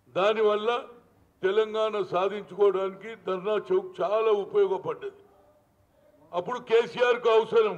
దానివల్ల తెలంగాణ సాధించుకోవడానికి ధర్నా చౌక్ చాలా ఉపయోగపడ్డది అప్పుడు కేసీఆర్కు అవసరం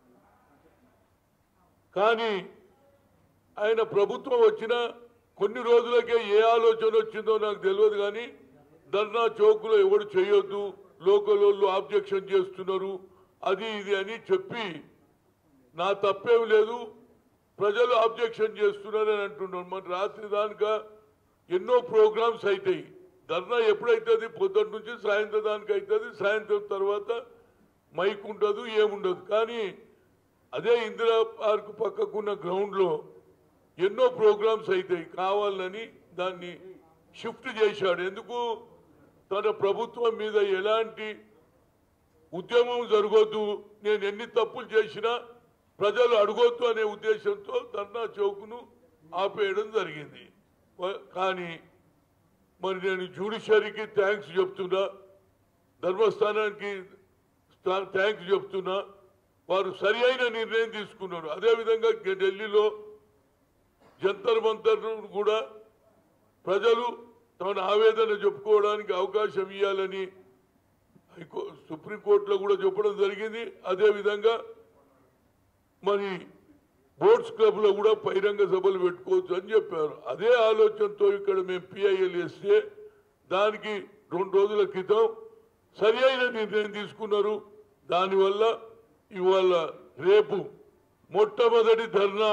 కానీ ఆయన ప్రభుత్వం వచ్చిన కొన్ని రోజులకే ఏ ఆలోచన వచ్చిందో నాకు తెలియదు కానీ ధర్నా చౌక్లో ఎవడు చేయొద్దు లోకల్ వాళ్ళు ఆబ్జెక్షన్ చేస్తున్నారు అది ఇది అని చెప్పి నా తప్పేం లేదు ప్రజలు ఆబ్జెక్షన్ చేస్తున్నారు అని అంటున్నారు మరి రాత్రి దానిక ఎన్నో ప్రోగ్రామ్స్ అవుతాయి ధర్నా ఎప్పుడైతుంది పొద్దున్న నుంచి సాయంత్రం దానికి అవుతుంది సాయంత్రం తర్వాత మైక్ ఉండదు ఏముండదు కానీ అదే ఇందిరా పార్క్ పక్కకున్న గ్రౌండ్లో ఎన్నో ప్రోగ్రామ్స్ అవుతాయి కావాలని దాన్ని షిఫ్ట్ చేశాడు ఎందుకు తన ప్రభుత్వం మీద ఎలాంటి ఉద్యమం జరగొద్దు నేను ఎన్ని తప్పులు చేసినా ప్రజలు అడగొద్దు అనే ఉద్దేశంతో ధర్నా చౌక్ను ఆపేయడం జరిగింది వ- కానీ మరి నేను జ్యుడిషియరీకి థ్యాంక్స్ చెప్తున్నా ధర్మస్థానానికి స్థా- థ్యాంక్స్ చెప్తున్నా వారు సరి అయిన నిర్ణయం తీసుకున్నారు అదేవిధంగా గ- ఢిల్లీలో జంతర్ మంతర్ కూడా ప్రజలు తమ ఆవేదన చెప్పుకోవడానికి అవకాశం ఇవ్వాలని హైకో సుప్రీంకోర్టులో కూడా చెప్పడం జరిగింది అదేవిధంగా మరి బోర్డ్స్ క్లబ్ లో కూడా బహిరంగ సభలు పెట్టుకోవచ్చు అని చెప్పారు అదే ఆలోచనతో ఇక్కడ మేము పిఐఎల్ వేస్తే దానికి రెండు రోజుల క్రితం సరి అయిన నిర్ణయం తీసుకున్నారు దానివల్ల ఇవాళ రేపు మొట్టమొదటి ధర్నా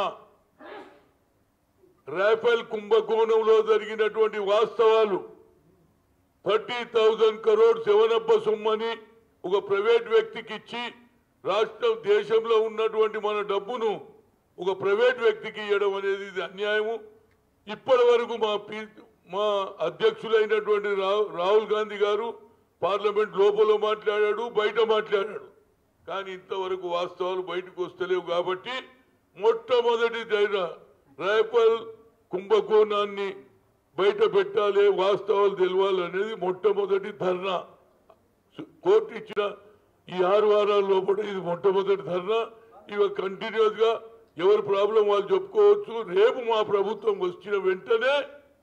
రాఫెల్ కుంభకోణంలో జరిగినటువంటి వాస్తవాలు థర్టీ థౌజండ్ కరోడ్ శివనప్ప సొమ్మని ఒక ప్రైవేట్ వ్యక్తికి ఇచ్చి రాష్ట్రం దేశంలో ఉన్నటువంటి మన డబ్బును ఒక ప్రైవేట్ వ్యక్తికి ఇవ్వడం అనేది ఇది అన్యాయము ఇప్పటి వరకు మా పీ మా అధ్యక్షులైనటువంటి రాహు రాహుల్ గాంధీ గారు పార్లమెంట్ లోపల మాట్లాడాడు బయట మాట్లాడాడు కానీ ఇంతవరకు వాస్తవాలు బయటకు వస్తలేవు కాబట్టి మొట్టమొదటి ధైర్య రైఫల్ కుంభకోణాన్ని బయట పెట్టాలి వాస్తవాలు తెలవాలి అనేది మొట్టమొదటి ధర్నా సు- కోర్టు ఇచ్చిన ఈ ఆరు వారాల లోపల ఇది మొట్టమొదటి ధర్నా ఇవి కంటిన్యూస్ గా ఎవరి ప్రాబ్లం వాళ్ళు చెప్పుకోవచ్చు రేపు మా ప్రభుత్వం వచ్చిన వెంటనే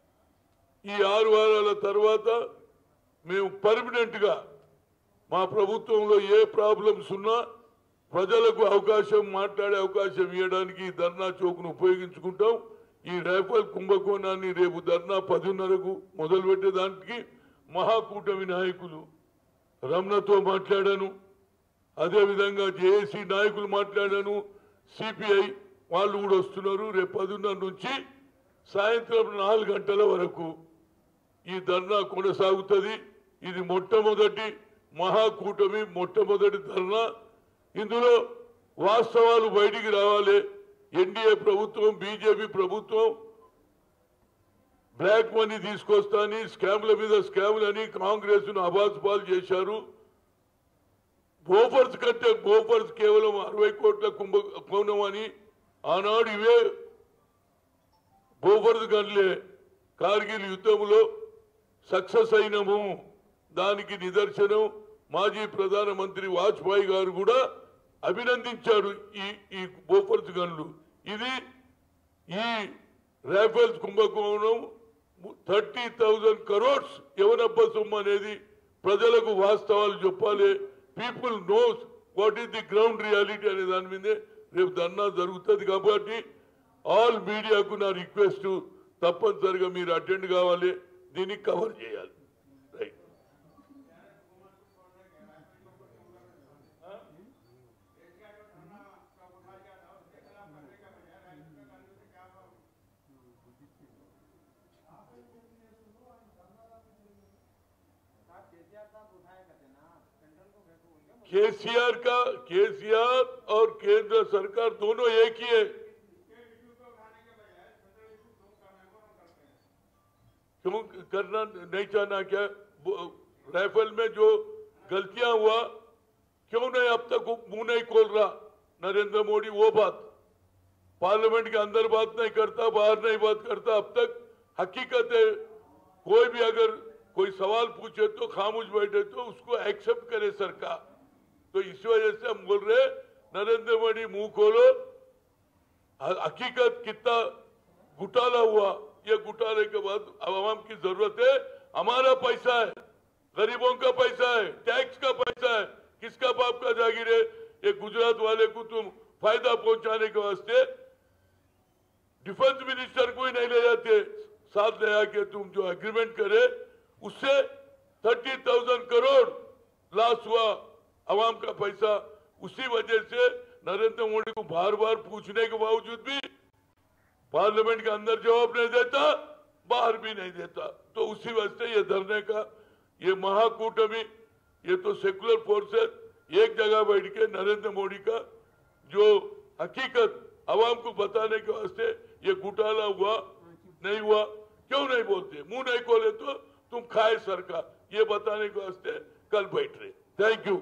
ఈ ఆరు వారాల తర్వాత మేము పర్మనెంట్ గా మా ప్రభుత్వంలో ఏ ప్రాబ్లమ్స్ ఉన్నా ప్రజలకు అవకాశం మాట్లాడే అవకాశం ఇవ్వడానికి ఈ ధర్నా చౌక్ను ఉపయోగించుకుంటాం ఈ రైఫల్ కుంభకోణాన్ని రేపు ధర్నా పదిన్నరకు మొదలు పెట్టేదానికి మహాకూటమి నాయకులు రమణతో మాట్లాడాను అదేవిధంగా జేఏసీ నాయకులు మాట్లాడాను సిపిఐ వాళ్ళు కూడా వస్తున్నారు రేపు పదిన్నర నుంచి సాయంత్రం నాలుగు గంటల వరకు ఈ ధర్నా కొనసాగుతుంది ఇది మొట్టమొదటి మహాకూటమి మొట్టమొదటి ధర్నా ఇందులో వాస్తవాలు బయటికి రావాలి ఎన్డీఏ ప్రభుత్వం బీజేపీ ప్రభుత్వం బ్లాక్ మనీ తీసుకొస్తాని స్కామ్ల మీద స్కామ్లని కాంగ్రెస్ ను అబాస్పాలు చేశారు బోఫర్స్ కంటే బోఫర్స్ కేవలం అరవై కోట్ల కుంభకోణం అని ఆనాడు ఇవే బోఫర్స్ గన్లే కార్గిల్ యుద్ధంలో సక్సెస్ అయినము దానికి నిదర్శనం మాజీ ప్రధానమంత్రి వాజ్పేయి గారు కూడా అభినందించారు ఈ ఈ బోఫర్స్ గన్లు ఇది ఈ రాఫెల్స్ కుంభకోణం థర్టీ థౌజండ్ కరోడ్స్ ఎవరబ్బ సొమ్ము అనేది ప్రజలకు వాస్తవాలు చెప్పాలి people knows what is the ground reality అనే దాని మీదే రేపు ధర్నా జరుగుతుంది కాబట్టి ఆల్ మీడియాకు నా రిక్వెస్ట్ తప్పనిసరిగా మీరు అటెండ్ కావాలి దీన్ని కవర్ చేయాలి రైట్ केसीआर का केसीआर और केंद्र सरकार दोनों एक ही है क्यों करना नहीं चाहना क्या वो- राइफल में जो गलतियां हुआ क्यों नहीं अब तक वो मुंह नहीं खोल रहा नरेंद्र मोदी वो बात पार्लियामेंट के अंदर बात नहीं करता बाहर नहीं बात करता अब तक हकीकत है कोई भी अगर कोई सवाल पूछे तो खामोश बैठे तो उसको एक्सेप्ट करे सरकार तो इस वजह से हम बोल रहे हैं, नरेंद्र मोदी मुंह खोलो ह- हकीकत कितना घुटाला हुआ ये घोटाले के बाद आवाम की जरूरत है हमारा पैसा है गरीबों का पैसा है टैक्स का पैसा है किसका बाप का जागीर है ये गुजरात वाले को तुम फायदा पहुंचाने के वास्ते डिफेंस मिनिस्टर को ही नहीं ले जाते साथ ले आके तुम जो एग्रीमेंट करे उससे थर्टी थाउजेंड करोड़ लॉस हुआ आवाम का पैसा उसी वजह से नरेंद्र मोदी को बार बार पूछने के बावजूद भी पार्लियामेंट के अंदर जवाब नहीं देता बाहर भी नहीं देता तो उसी वास्ते ये धरने का ये महाकूटमी ये तो सेकुलर फोर्सेस एक जगह बैठ के नरेंद्र मोदी का जो हकीकत आवाम को बताने के वास्ते ये घोटाला हुआ नहीं हुआ क्यों नहीं बोलते मुंह नहीं खोले तो तुम खाए सरकार ये बताने के वास्ते कल बैठ रहे थैंक यू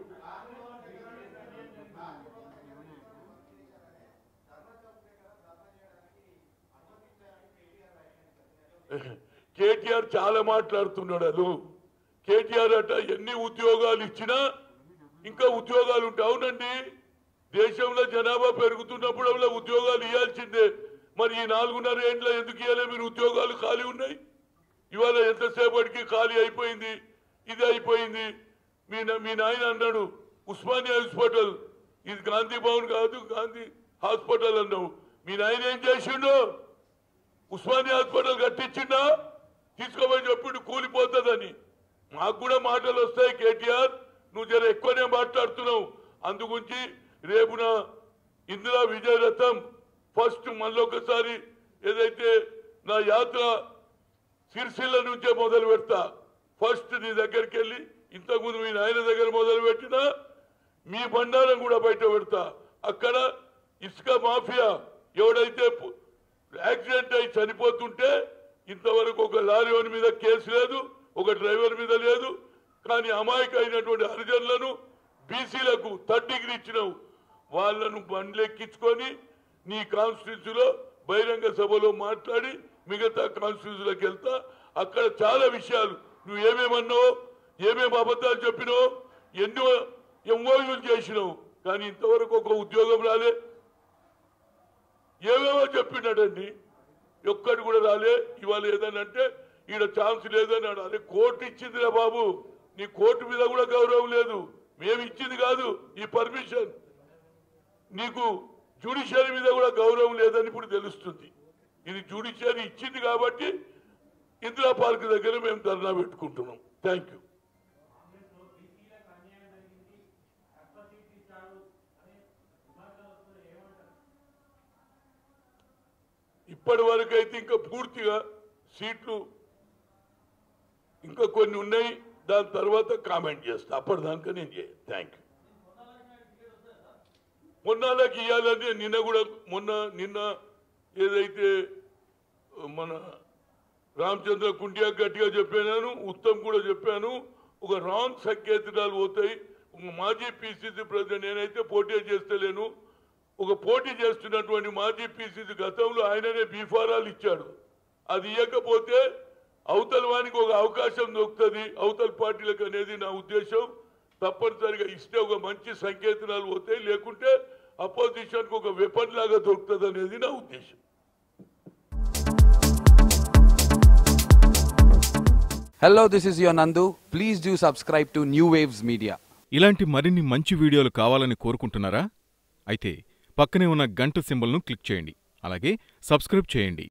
కేటీఆర్ చాలా మాట్లాడుతున్నాడు అలు కేటీఆర్ అట ఎన్ని ఉద్యోగాలు ఇచ్చినా ఇంకా ఉద్యోగాలు ఉంటాయి అవునండి దేశంలో జనాభా పెరుగుతున్నప్పుడు ఉద్యోగాలు ఇవ్వాల్సిందే మరి ఈ నాలుగున్నర ఏండ్ల ఎందుకు ఇవ్వలే మీరు ఉద్యోగాలు ఖాళీ ఉన్నాయి ఇవాళ ఎంతసేపటికి ఖాళీ అయిపోయింది ఇది అయిపోయింది మీ నా- మీ నాయన అన్నాడు ఉస్మానియా హాస్పిటల్ ఇది గాంధీ భవన్ కాదు గాంధీ హాస్పిటల్ అన్నావు మీ నాయన ఏం చేసిండు ఉస్మానియా హాస్పిటల్ కట్టించిండా తీసుకోమని చెప్పిండు కూలిపోతుందని మాకు కూడా మాటలు వస్తాయి కేటీఆర్ నువ్వు జర ఎక్కువనే మాట్లాడుతున్నావు అందుగురించి రేపున ఇందిరా విజయరథం ఫస్ట్ మళ్ళొకసారి ఏదైతే నా యాత్ర సిరిసిల్ల నుంచే మొదలు పెడతా ఫస్ట్ నీ దగ్గరికి వెళ్ళి ఇంతకుముందు మీ నాయన దగ్గర మొదలు పెట్టినా మీ బండారం కూడా బయట పెడతా అక్కడ ఇసుక మాఫియా ఎవడైతే పు- యాక్సిడెంట్ అయి చనిపోతుంటే ఇంతవరకు ఒక లారీ వాని మీద కేసు లేదు ఒక డ్రైవర్ మీద లేదు కానీ అమాయక అయినటువంటి హరిజనులను బీసీలకు థర్డ్ డిగ్రీ ఇచ్చినావు వాళ్ళను బండ్లెక్కించుకొని నీ కాన్స్టిట్యూన్సీలో బహిరంగ సభలో మాట్లాడి మిగతా కాన్స్టిట్యూన్సీలోకి వెళ్తా అక్కడ చాలా విషయాలు నువ్వు ఏమేమన్నావు ఏమేమి అబద్ధాలు చెప్పినావు ఎన్నో ఎంఓయూలు చేసినావు కానీ ఇంతవరకు ఒక ఉద్యోగం రాలే ఏమేమో చెప్పినాడండి ఒక్కడు కూడా రాలే ఇవాళ ఏదనంటే ఈడ ఛాన్స్ లేదని అదే కోర్టు ఇచ్చిందిరా బాబు నీ కోర్టు మీద కూడా గౌరవం లేదు మేము ఇచ్చింది కాదు ఈ పర్మిషన్ నీకు జ్యుడిషియరీ మీద కూడా గౌరవం లేదని ఇప్పుడు తెలుస్తుంది ఇది జ్యుడిషియరీ ఇచ్చింది కాబట్టి ఇందిరా పార్క్ దగ్గర మేము ధర్నా పెట్టుకుంటున్నాం థ్యాంక్ యూ ఇప్పటి వరకు అయితే ఇంకా పూర్తిగా సీట్లు ఇంకా కొన్ని ఉన్నాయి దాని తర్వాత కామెంట్ చేస్తా అప్పటిదాకా నేను చేయను థ్యాంక్ యూ మొన్నలకి ఇవ్వాలని నిన్న కూడా మొన్న నిన్న ఏదైతే మన రామచంద్ర కుంటియా గట్టిగా చెప్పాను ఉత్తమ్ కూడా చెప్పాను ఒక రాంగ్ సంకేతాలు పోతాయి ఒక మాజీ పిసిసి ప్రెసిడెంట్ నేనైతే పోటీ చేస్తలేను ఒక పోటీ చేస్తున్నటువంటి మాజీ పిసిసి గతంలో ఆయననే బీఫారాలు ఇచ్చాడు అది ఇవ్వకపోతే అవతల వానికి ఒక అవకాశం దొరుకుతుంది అవతల పార్టీలకు అనేది నా ఉద్దేశం తప్పనిసరిగా ఇస్తే ఒక మంచి సంకేతాలు పోతాయి లేకుంటే అపోజిషన్ కు ఒక వెపన్ లాగా దొరుకుతుంది అనేది నా ఉద్దేశం Hello, this is your Nandu. Please do subscribe to New Waves Media. ఇలాంటి మరిన్ని మంచి వీడియోలు కావాలని కోరుకుంటున్నారా అయితే పక్కనే ఉన్న గంట సింబల్ను క్లిక్ చేయండి అలాగే సబ్స్క్రైబ్ చేయండి